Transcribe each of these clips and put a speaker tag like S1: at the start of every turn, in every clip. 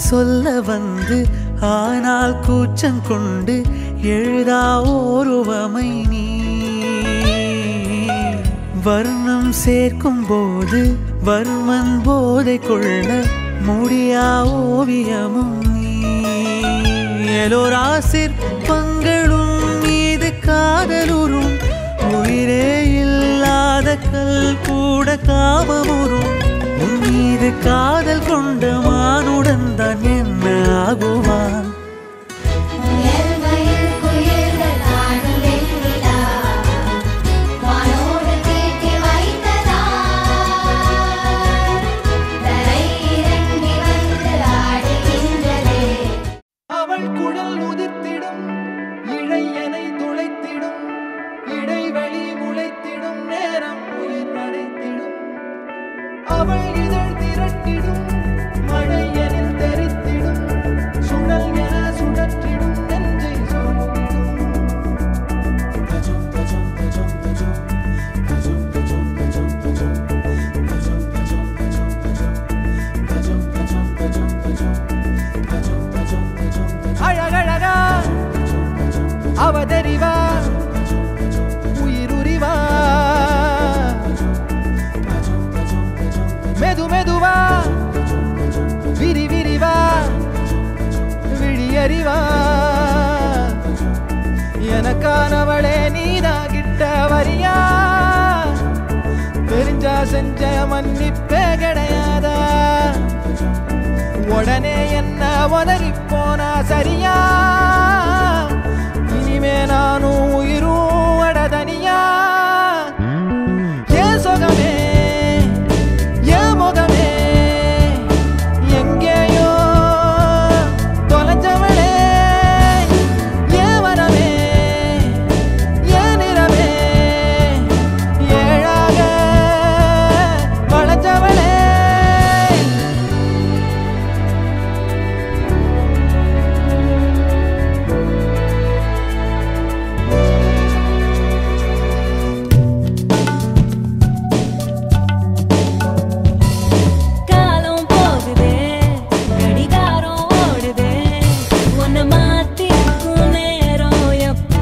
S1: சொல்ல வந்து ஆனால் கூச்சம் கொண்டு எழுதா ஓருவமை நீ வர்ணம் சேர்க்கும் போது வர்மன் போதை கொள்ள முடியா ஓவியமும் நீ எலோரா சிற்பங்களும் மீது காதலுறும் உயிரே இல்லாத கல் கூட காமமுறும் உன் மீது காதல் கொண்ட மானுடன் தான் என்ன ஆகுவான்
S2: எல்மையில் குயில்கள் ஆடும் வெண்ணிலா, வானோடு தீட்டி வைத்ததால், தரை இறங்கி வந்து ஆடுகின்றதே
S3: அவள் குழல் உதிர்த்திடும் இழையனை துளைத்திடும் இடைவெளி முளைத்திடும் நேரம் உயிர் அடைத்திடும் அவள் இதழ் திரட்டிடும் மழை எனில் தெரித்திடும் சுழல் என சுழற்றிடும் நெஞ்சை சுழற்றிடும் அழகழகா அவதறிவா உயிருரிவா மெது மெதுவா விரி விரிவா விழியறிவா எனக்கானவளே நீதான் கிட்ட வரியா தெரிஞ்சா செஞ்ச மன்னிப்பே கிடையாதா உடனே என்ன உதறி போனா சரியா இனிமே நானும் உயிரும் அடதனியா ஏன் சுகமே ஏன் முகமே எங்கேயோ தொலைஞ்சவளே ஏன் வரமே ஏன் நிறமே ஏழாக வளைஞ்சவளே
S4: காலம் போகுதே கடிகாரம் ஓடுதே உன்னை மாத்திக்கும் நேரம் எப்போ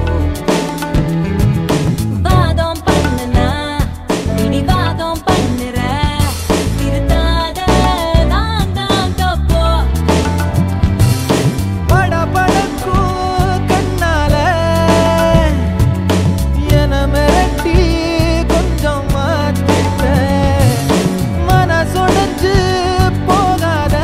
S4: வாதம் பண்ணுனா பிடிவாதம் பண்ணுற திருத்தாத நான் தான் தப்போ
S3: படபடக்கும் கண்ணால என மிரட்டி கொஞ்சம் மாத்திட்ட மனசுடைஞ்சு போகாத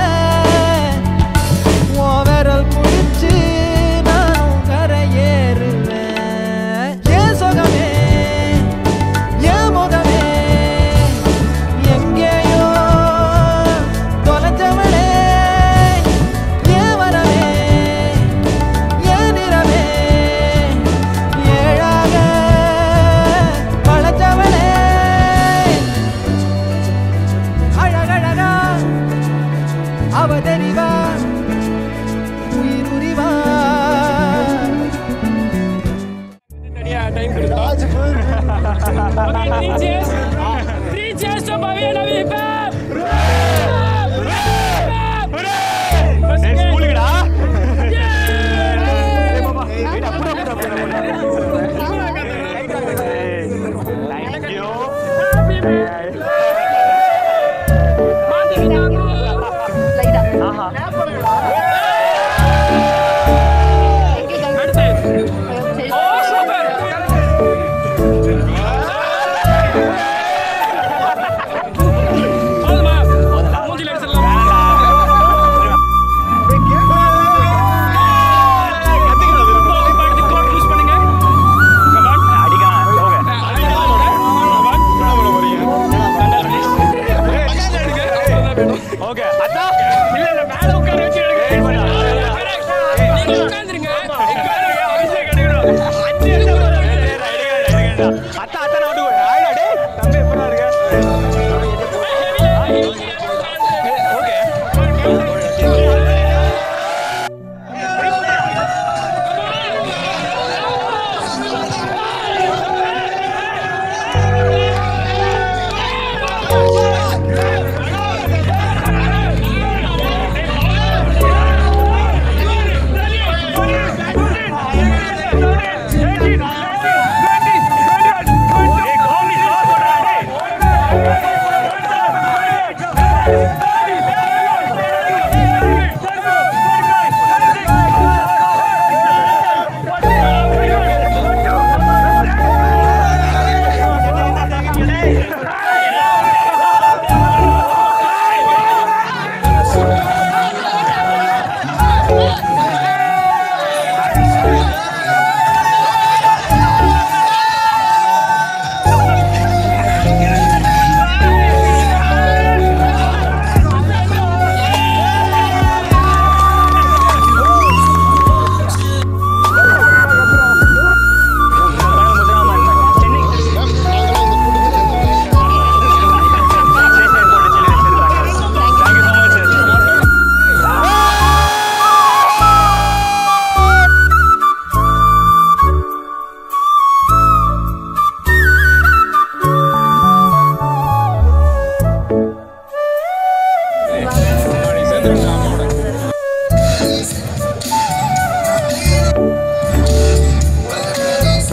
S3: உன் விரல் பிடிச்சு நானும் கரையேறுவேன் ஏன் சுகமே ஏன் முகமே எங்கேயோ தொலைஞ்சவளே ஏன் வரவே ஏன் நிறமே ஏழாக வளைஞ்சவளே அழகழகா அவதறிவா உயிருரிவா
S5: தனியா டைம் கொடுத்தோம் Okay, three cheers. Three cheers to Bhavya Navipam. ஸ்கூலுக்குடா ஓகே அத்தா இல்ல இல்ல மேல உட்கார வச்சு எடுங்க நீங்க உட்கார்ந்துருங்க அபிஷேக் எடுக்கணும் அஞ்சு அத்தா அத்தா நான் விட்டு ஆயிடா டேய் தம்பி எப்படா இருக்க ஓகே
S4: ஆ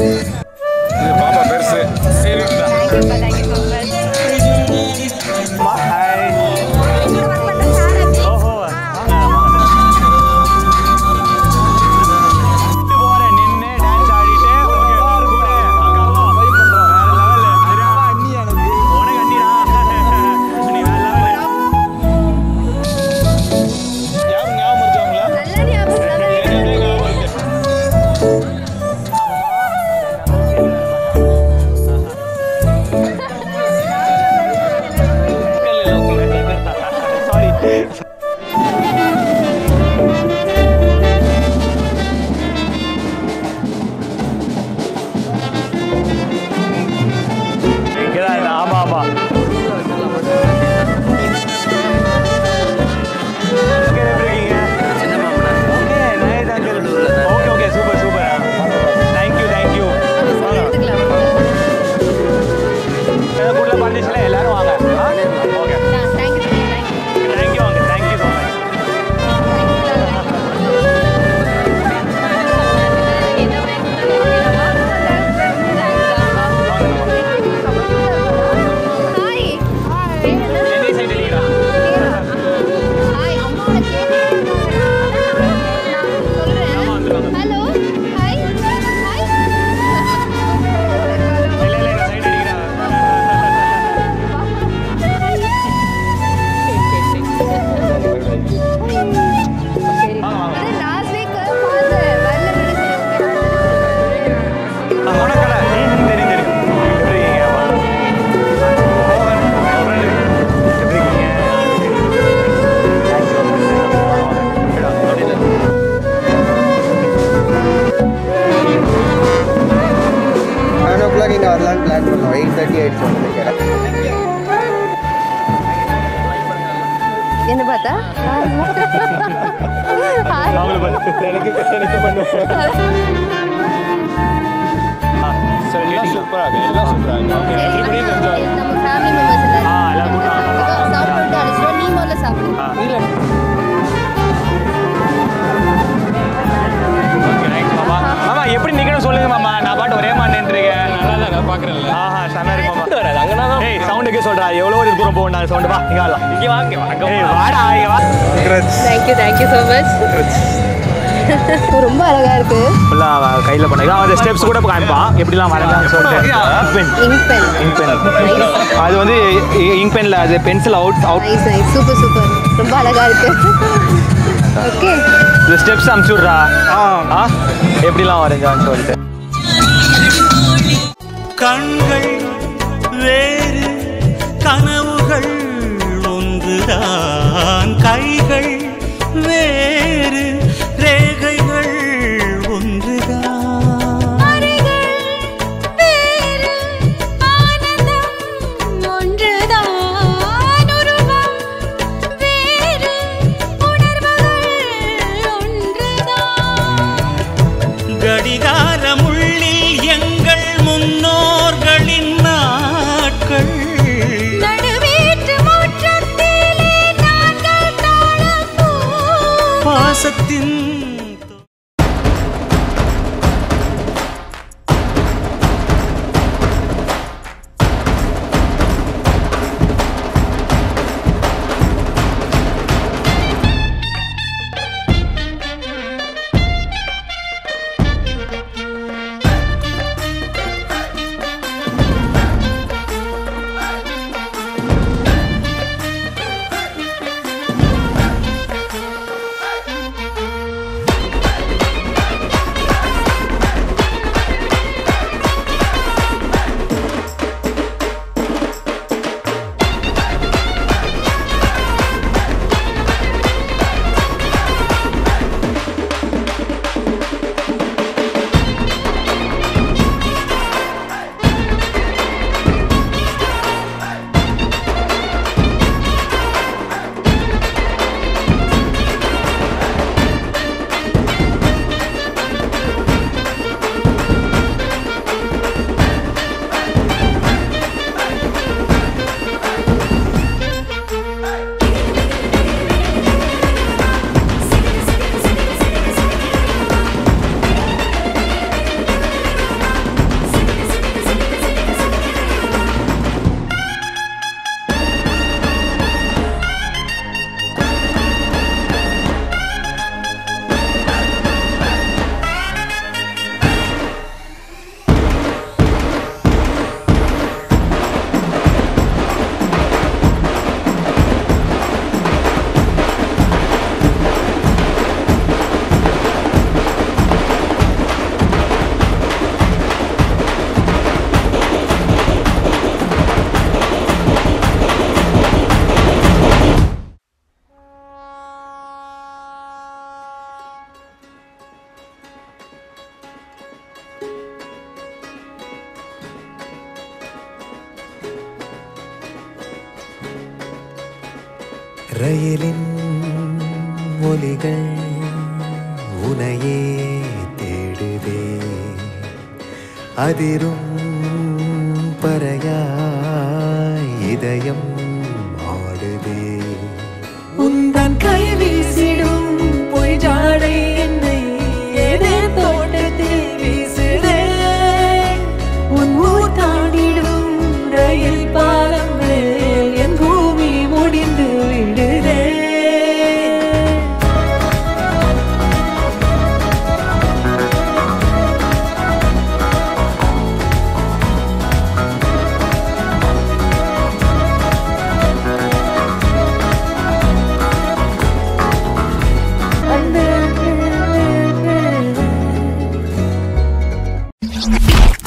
S5: இது பாப்பா பெருசு சரிங்களா யாரும் ஞாபகம் இருக்காங்களா
S6: ஆமா ஆமா okay okay super super thank you thank you கூட பார்ட்டிஸ்ல எல்லாரும் வாங்க ஓகே தேங்க்யூ வாங்க தேங்க்யூ ஸோ மச் எந்த சைடு இல்லையா
S2: ஹலோ ஹாய் ஹாய்
S6: இல்ல இல்ல இந்த சைடு
S2: லாஸ்ட் வீக் பார்த்தேன் வரல
S6: வணக்கடா தெரியும் தெரியும் எப்படி இருக்கீங்க மோகன் friend. எப்படி இருக்கீங்க
S7: நைன் ஓ கிளாக் இங்கே வரலான்னு பிளான் பண்ணோம் எயிட் தேர்ட்டி ஆயிடுச்சு வந்து
S2: என்ன பார்த்தா
S6: அவங்கள பார்த்து எனக்கு எனக்கு
S5: எல்லாம் சூப்பரா இருக்கு எல்லாம் சூப்பரா இருக்கு எவ்ரிபடி என்ஜாய்
S2: நம்ம ஃபேமிலி மெம்பர்ஸ் எல்லாரும்
S6: ஆ, எல்லாரும் கூட்டம்.
S2: சாப்பிட்டு அடிச்சிடும் நீ முதல்ல சாப்பிடு
S6: இல்ல மாமா மாமா எப்படி நிக்கணும் சொல்லுங்க மாமா நான் பாட்டு ஒரே மாதிரி நின்றுருக்கேன்
S5: நல்லா தான் பாக்குறேன்ல
S6: ஆஹா செம இருக்கு மாமா
S5: வராது அங்கனா தான்
S6: ஏய் சவுண்டுக்கே சொல்றா எவ்வளோ ஒரு தூரம் போகணும் நான் சவுண்டு வா இங்க வரலாம்
S5: இங்க வாங்க அங்க
S6: ஏய் வாடா இங்க வா
S2: தேங்க்யூ தேங்க்யூ ஸோ மச் ரொம்ப அழகா இருக்கு
S6: ஃபுல்லா கையில பண்ணி அந்த ஸ்டெப்ஸ் கூட காமிப்பான் எப்படிலாம் வரைஞ்சான்னு சொல்லிட்டு pen
S2: ink pen
S6: ink pen அது வந்து இங்க் பென்ல அது pencil out out
S2: nice nice super super ரொம்ப அழகா இருக்கு ஓகே
S6: இந்த ஸ்டெப்ஸ் அமுச்சு விட்றா ஆ எப்படிலாம் வரைஞ்சான்னு சொல்லிட்டு
S1: கண்கள் வேறு கனவுகள் ஒன்றுதான் கைகள் வேறு ரேகைகள் ஒன்றுதான் கடிகாரமுள்ளில் எங்கள் முன்னோர்களின்
S8: ரயிலின் ஒலிகள் உனையே தேடுதே அதிரும் பறையாய் இதயம் ஆடுதே
S3: உந்தன் கை வீசிடும் பொய் ஜாடை என்னை ஏதே தோட்டத்தில் வீசுதே உன் ஊர் தாண்டிடும் ரயில் பாலம் மேல் என் பூமி முடிந்து விடுதே
S2: அந்த